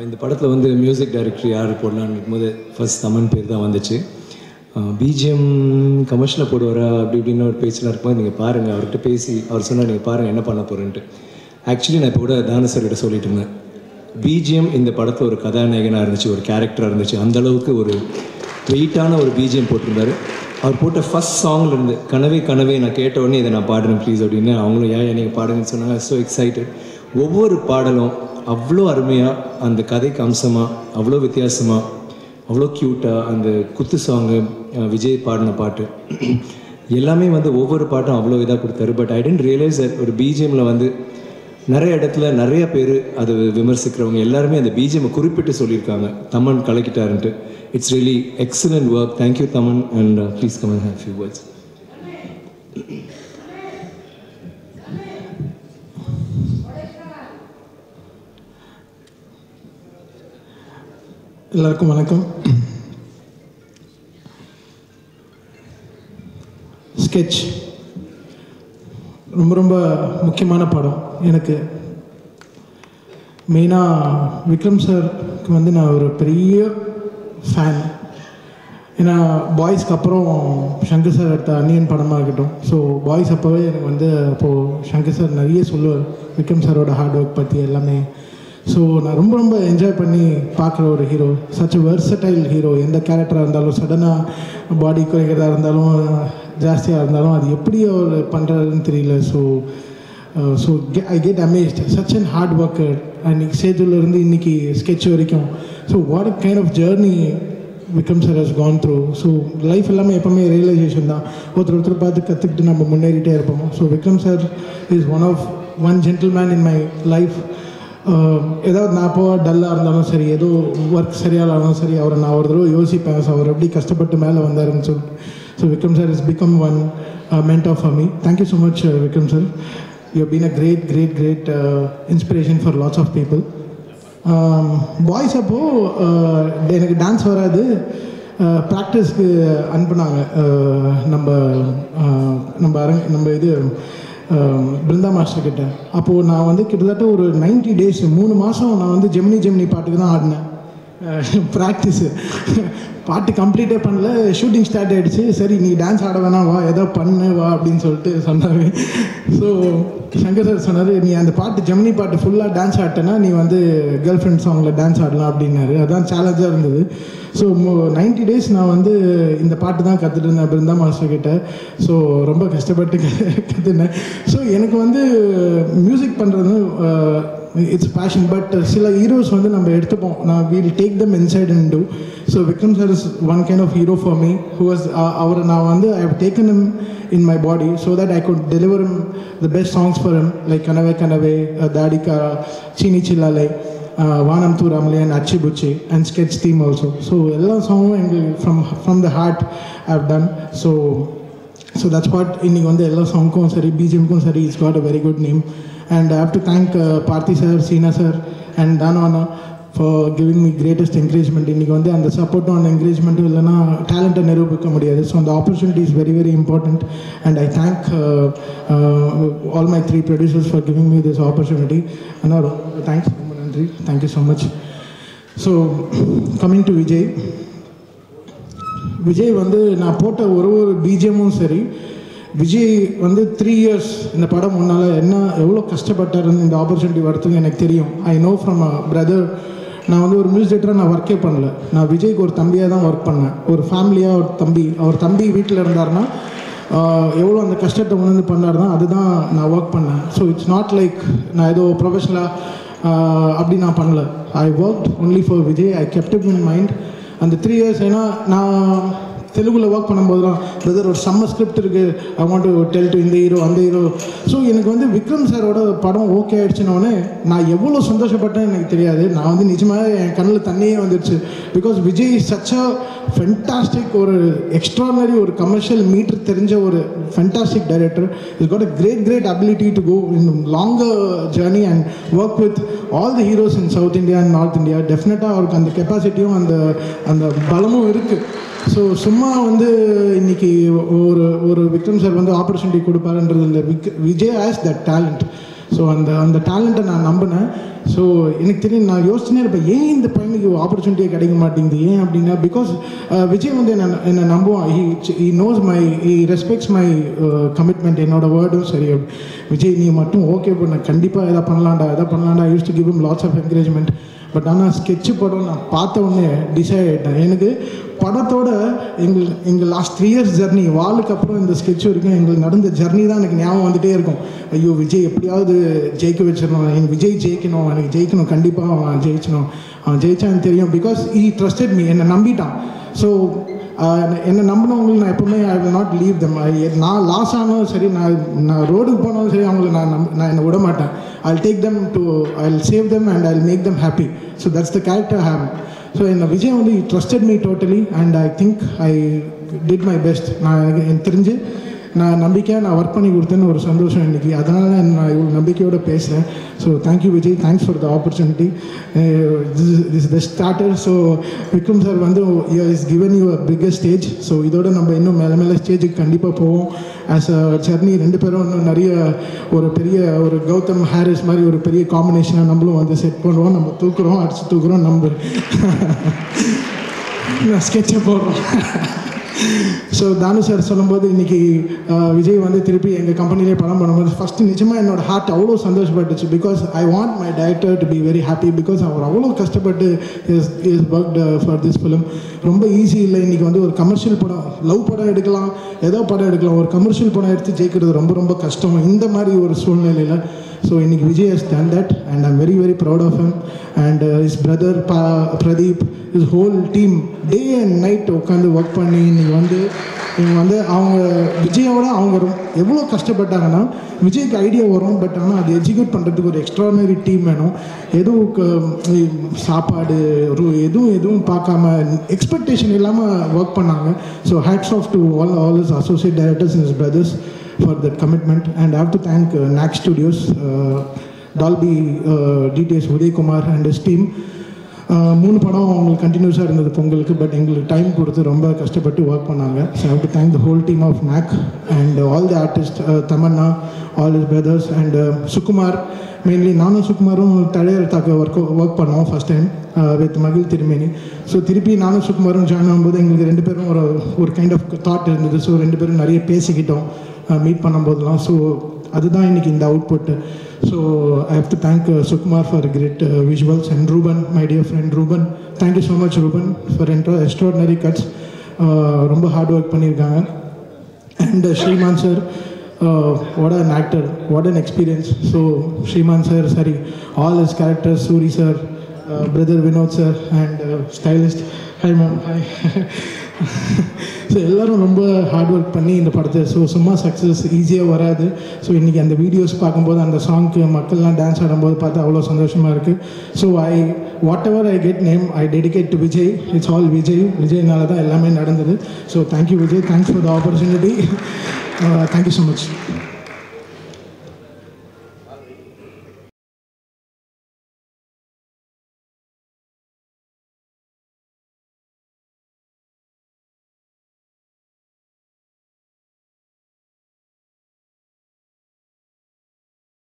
இந்த படத்தில் வந்து மியூசிக் டைரக்டர் யார் போடலான்னு போது ஃபர்ஸ்ட் தமன் பேர் தான் வந்துச்சு பிஜிஎம் கமர்ஷியலில் போடுவாரா அப்படி இப்படின்னு ஒரு பேச்செலாம் இருக்கும்போது நீங்கள் பாருங்கள் அவர்கிட்ட பேசி அவர் சொன்னார் நீங்கள் பாருங்கள் என்ன பண்ண போகிறேன்ட்டு ஆக்சுவலி நான் இப்போ கூட தான சார்கிட்ட சொல்லிட்டு இருந்தேன் பிஜிஎம் இந்த படத்தில் ஒரு கதாநாயகனாக இருந்துச்சு ஒரு கேரக்டராக இருந்துச்சு அந்த அளவுக்கு ஒரு வெயிட்டான ஒரு பிஜிஎம் போட்டிருந்தாரு அவர் போட்ட ஃபஸ்ட் சாங்ல இருந்து கனவே கனவே நான் கேட்ட உடனே இதை நான் பாடுறேன் ப்ளீஸ் அப்படின்னு அவங்களும் ஏன் நீங்கள் பாடுங்கன்னு சொன்னாங்க ஸோ எக்ஸைட்டட் ஒவ்வொரு பாடலும் அவ்வளோ அருமையாக அந்த கதைக்கு அம்சமாக அவ்வளோ வித்தியாசமாக அவ்வளோ க்யூட்டாக அந்த குத்து சாங்கு விஜய் பாடின பாட்டு எல்லாமே வந்து ஒவ்வொரு பாட்டும் அவ்வளோ இதாக கொடுத்தாரு பட் ஐ டென்ட் ரியலைஸ் ஒரு பிஜிஎம்மில் வந்து நிறைய இடத்துல நிறைய பேர் அது விமர்சிக்கிறவங்க எல்லாருமே அந்த பிஜிஎம்மை குறிப்பிட்டு சொல்லியிருக்காங்க தமன் கலக்கிட்டாருன்ட்டு it's really excellent work thank you Thaman and please come and have few words எல்லாருக்கும் வணக்கம் ஸ்கெட்ச் ரொம்ப ரொம்ப முக்கியமான படம் எனக்கு மெயினாக விக்ரம் சாருக்கு வந்து நான் ஒரு பெரிய ஃபேன் ஏன்னா பாய்ஸ்க்கு அப்புறம் சங்கர் சார் எடுத்த அன்னியன் படமாக இருக்கட்டும் ஸோ பாய்ஸ் அப்போவே எனக்கு வந்து அப்போது சங்கர் சார் நிறைய சொல்லுவார் விக்ரம் சாரோட ஹார்ட் ஒர்க் பற்றி எல்லாமே ஸோ நான் ரொம்ப ரொம்ப என்ஜாய் பண்ணி பார்க்குற ஒரு ஹீரோ சச் வெர்சடைல் ஹீரோ எந்த கேரக்டராக இருந்தாலும் சடனாக பாடி குறைக்கிறதா இருந்தாலும் ஜாஸ்தியாக இருந்தாலும் அது எப்படி அவர் பண்ணுறாருன்னு தெரியல so so I get amazed such and hard worker அன்றைக்கி சேதுலேருந்து இன்றைக்கி ஸ்கெட்ச் வரைக்கும் so what kind of journey Vikram sir has gone through so life எல்லாமே எப்போவுமே ரியலைசேஷன் தான் ஒருத்தர் ஒருத்தர் பார்த்து கற்றுக்கிட்டு நம்ம முன்னேறிட்டே இருப்போம் so Vikram sir is one of one gentleman in my life ஏதாவது நான் அப்போ டல்லாக இருந்தாலும் சரி ஏதோ ஒர்க் சரியாக இருந்தாலும் சரி அவரை நான் ஒரு தடவை யோசிப்பேன் ஸோ அவர் எப்படி கஷ்டப்பட்டு மேலே வந்தாருன்னு சொல்லிட்டு so Vikram sir is become one meant of for me thank you so much Vikram sir you been a great great great inspiration for lots of people boys அப்போது எனக்கு டான்ஸ் வராது ப்ராக்டிஸ்க்கு அனுப்புனாங்க நம்ம நம்ம அரங்க நம்ம இது பிருந்தா மாஸ்டர் கிட்ட அப்போது நான் வந்து கிட்டத்தட்ட ஒரு நைன்டி டேஸ் மூணு மாதம் நான் வந்து ஜெமினி ஜெமினி பாட்டுக்கு தான் ஆடினேன் ப்ராக்டிஸு பாட்டு கம்ப்ளீட்டே பண்ணல ஷூட்டிங் ஸ்டார்ட் ஆகிடுச்சு சரி நீ டான்ஸ் ஆட வேணாம் வா ஏதோ பண்ணு வா அப்படின்னு சொல்லிட்டு சொன்னார் ஸோ சங்கர் சார் சொன்னார் நீ அந்த பாட்டு ஜெமினி பாட்டு ஃபுல்லாக டான்ஸ் ஆடிட்டேன்னா நீ வந்து கேர்ள் ஃப்ரெண்ட் சாங்கில் டான்ஸ் ஆடலாம் அப்படின்னாரு அதான் சேலஞ்சாக இருந்தது ஸோ நைன்டி டேஸ் நான் வந்து இந்த பாட்டு தான் கற்றுட்டு இருந்தேன் பிருந்தா மாஸ்டர் கிட்ட ஸோ ரொம்ப கஷ்டப்பட்டு கற்றுனேன் ஸோ எனக்கு வந்து மியூசிக் பண்ணுறது இட்ஸ் பேஷன் பட் சில ஹீரோஸ் வந்து நம்ம எடுத்துப்போம் நான் we'll take them inside and do so Vikram sir is one kind of hero for me who was அவர் நான் வந்து I have taken him in my body so that I could deliver him the best songs for him like கனவே கனவே தாடிக்கா சீனி சில்லாலை வானம் தூராமலே அண்ட் அச்சி புச்சி and Sketch theme also so எல்லா சாங்கும் எங்களுக்கு from from the heart have done so so that's what இன்றைக்கி வந்து எல்லா சாங்க்கும் சரி பிஜிஎம்க்கும் சரி it's got a very good name and I have to thank Parthi sir Seena sir and தானவானா for giving me greatest encouragement இன்றைக்கி வந்து அந்த சப்போர்ட்டும் அந்த என்கரேஜ்மெண்ட்டும் இல்லைனா டேலண்ட்டை நிரூபிக்க முடியாது ஸோ அந்த opportunity is very very important and I thank all my three producers for giving me this opportunity ஆனால் தேங்க்ஸ் ரொம்ப நன்றி thank you so much so coming to Vijay Vijay வந்து நான் போட்ட ஒரு ஒரு பிஜிஎம்மும் சரி விஜய் வந்து த்ரீ இயர்ஸ் இந்த படம் முன்னால் என்ன எவ்வளோ கஷ்டப்பட்டாருன்னு இந்த ஆப்பர்ச்சுனிட்டி வரத்துக்கு எனக்கு தெரியும் I know from a brother நான் வந்து ஒரு மியூசிக் டேரக்டராக நான் ஒர்க்கே பண்ணல நான் விஜய்க்கு ஒரு தம்பியாக தான் ஒர்க் பண்ணேன் ஒரு ஃபேமிலியாக ஒரு தம்பி அவர் தம்பி வீட்டில் இருந்தார்னா எவ்வளோ அந்த கஷ்டத்தை உணர்ந்து பண்ணார் தான் அதுதான் நான் ஒர்க் பண்ணேன் ஸோ இட்ஸ் நாட் லைக் நான் ஏதோ ப்ரொஃபஷனலாக அப்படி நான் பண்ணல I work only for Vijay I kept in mind அந்த த்ரீ இயர்ஸ் ஏன்னா நான் தெலுங்குல ஒர்க் பண்ணும்போது தான் பிரதர் ஒரு செம்ம ஸ்கிரிப்ட் இருக்குது I want to tell to இந்த ஹீரோ அந்த ஹீரோ ஸோ எனக்கு வந்து விக்ரம் சாரோட படம் ஓகே ஆயிடுச்சுனோடனே நான் எவ்வளோ சந்தோஷப்பட்டேன்னு எனக்கு தெரியாது நான் வந்து நிஜமாக என் கண்ணில் தண்ணியே வந்துடுச்சு because Vijay such a fantastic ஒரு எக்ஸ்ட்ரானரி ஒரு கமர்ஷியல் மீட்டர் தெரிஞ்ச ஒரு fantastic director is got a great great ability to go in longer journey and work with all the heroes in South India and North India டெஃபினட்டாக அவருக்கு அந்த கெப்பாசிட்டியும் அந்த அந்த பலமும் இருக்குது ஸோ சும்மா வந்து இன்னைக்கு ஒரு ஒரு விக்ரம் சார் வந்து ஆப்பர்ச்சுனிட்டி கொடுப்பாருன்றது இல்லை விக் Vijay has that talent so அந்த அந்த டேலண்ட்டை நான் நம்பினேன் ஸோ எனக்கு தெரியும் நான் யோசிச்சுனே இருப்பேன் ஏன் இந்த பையனுக்கு ஆப்பர்ச்சுனிட்டியே கிடைக்க மாட்டேங்குது ஏன் அப்படின்னா பிகாஸ் விஜய் வந்து என்ன என்னை நம்புவான் he he knows my he respects my commitment என்னோட வேர்டும் சரி விஜய் நீ மட்டும் ஓகே பண்ண கண்டிப்பாக எதாவது பண்ணலாம்டா எதாவது பண்ணலாம்டா use to give him lots of encouragement but ஆனால் ஸ்கெட்சு படம் நான் பார்த்த உடனே டிசைட் ஆகிட்டேன் எனக்கு படத்தோட எங்கள் எங்கள் லாஸ்ட் த்ரீ இயர்ஸ் ஜர்னி வாளுக்கு அப்புறம் இந்த ஸ்கெட்ச் வரைக்கும் எங்களுக்கு நடந்த ஜர்னி தான் எனக்கு ஞாபகம் வந்துட்டே இருக்கும் ஐயோ விஜய் எப்படியாவது ஜெயிக்க வச்சிடணும் எனக்கு விஜய் ஜெயிக்கணும் எனக்கு ஜெயிக்கணும் கண்டிப்பாக அவன் ஜெயிச்சணும் அவன் ஜெயிச்சான்னு தெரியும் பிகாஸ் ஈ ட்ரஸ்டட் மீ என்னை நம்பிட்டான் ஸோ என்னை நம்பினவங்களுக்கு நான் எப்பவுமே I will not leave them நான் லாஸ் ஆனாலும் சரி நான் நான் ரோடுக்கு போனாலும் சரி அவங்கள நான் நம்ப நான் என்னை விட மாட்டேன் I take them to I save them and I make them happy so that's the character have so என்ன விஜய் வந்து trusted me totally and I think I did my best நான் எனக்கு எனக்கு தெரிஞ்சு நான் நம்பிக்கையாக நான் ஒர்க் பண்ணி கொடுத்தேன்னு ஒரு சந்தோஷம் இன்றைக்கி அதனால நான் இவ்வளோ நம்பிக்கையோடு பேசுகிறேன் so thank you Vijay thanks for the opportunity this the starter so Vikram sir வந்து is given you a biggest stage so இதோட நம்ம இன்னும் மேலே மேலே ஸ்டேஜுக்கு கண்டிப்பாக போவோம் ஆஸ் அ ஜர்னி ரெண்டு பேரும் இன்னும் நிறைய ஒரு பெரிய ஒரு கௌதம் ஹாரிஸ் மாதிரி ஒரு பெரிய காம்பினேஷனாக நம்மளும் வந்து செட் பண்ணுறோம் நம்ம தூக்குறோம் அடிச்சு தூக்குறோம் நம்ம நான் ஸ்கெட்சை போடுறோம் ஸோ தானு சார் சொல்லும்போது இன்னைக்கு அஹ், விஜய் வந்து திருப்பி எங்கள் கம்பெனிலே படம் பண்ணும்போது ஃபஸ்ட்டு நிஜமாக என்னோட ஹார்ட் அவ்வளோ சந்தோஷப்பட்டுச்சு because I want my director to be very happy because அவர் அவ்வளோ கஷ்டப்பட்டு is is work for this film ரொம்ப ஈஸி இல்லை இன்றைக்கி வந்து ஒரு கமர்ஷியல் படம் லவ் படம் எடுக்கலாம் ஏதோ படம் எடுக்கலாம் ஒரு கமர்ஷியல் படம் எடுத்து ஜெயிக்கிறது ரொம்ப ரொம்ப கஷ்டம் இந்த மாதிரி ஒரு சூழ்நிலையில் ஸோ இன்னைக்கு Vijay has done that and I'm very very proud of him and his brother பா Pradeep his whole team day and night உட்காந்து ஒர்க் பண்ணி இன்னைக்கு வந்து இவங்க வந்து அவங்க விஜயோட அவங்க ரொம்ப எவ்வளோ கஷ்டப்பட்டாங்கன்னா விஜய்க்கு ஐடியா வரும் பட் ஆனால் அது எக்ஸிக்யூட் பண்ணுறதுக்கு ஒரு எக்ஸ்ட்ரானரி டீம் வேணும் எதுவும் க- சாப்பாடு ஒரு எதுவும் எதுவும் பார்க்காம எக்ஸ்பெக்டேஷன் இல்லாமல் ஒர்க் பண்ணாங்க so hats off to all all his associate directors in his brothers for that commitment and I have to thank uh, NAC Studios, uh, Dolby uh, DTS Uday Kumar and his team. Uh, மூணு படம் அவங்களுக்கு கண்டினியூஸாக இருந்தது பொங்கலுக்கு but எங்களுக்கு time கொடுத்து ரொம்ப கஷ்டப்பட்டு ஒர்க் பண்ணாங்க so have to thank the whole team of Nag and all the artist Tamannaah all his brothers and Sukumar mainly நானும் சுகுமாரும் தழையர் தாக்க ஒர்க் ஒர்க் பண்ணோம் ஃபஸ்ட் டைம் வித் மகிழ் திருமேனி ஸோ திருப்பி நானும் சுகுமாரும் ஜாயின் ஆகும்போது எங்களுக்கு ரெண்டு பேரும் ஒரு ஒரு கைண்ட் ஆஃப் தாட் இருந்தது ஸோ ரெண்டு பேரும் நிறைய பேசிக்கிட்டோம் மீட் பண்ணும்போதெல்லாம் ஸோ அதுதான் இன்னைக்கு இந்த output so I have to thank Sukumar for great visuals and Ruben my dear friend Ruben thank you so much Ruben for intro extraordinary cuts ரொம்ப ஹார்ட் ஒர்க் பண்ணியிருக்காங்க and Sriman sir what an actor what an experience so Sriman sir சரி all his characters Soori sir brother Vinod sir and stylist hi ma'am hi so எல்லாரும் ரொம்ப hard work பண்ணி இந்த படத்தை so சும்மா success ஈஸியாக வராது ஸோ இன்றைக்கி அந்த வீடியோஸ் பார்க்கும்போது அந்த சாங்க்கு மக்கள்லாம் டான்ஸ் ஆடும்போது பார்த்தா அவ்வளோ சந்தோஷமாக இருக்குது so I whatever I get name I dedicate to Vijay it's all Vijay விஜய்னால தான் எல்லாமே நடந்தது so thank you Vijay thanks for the opportunity thank you so much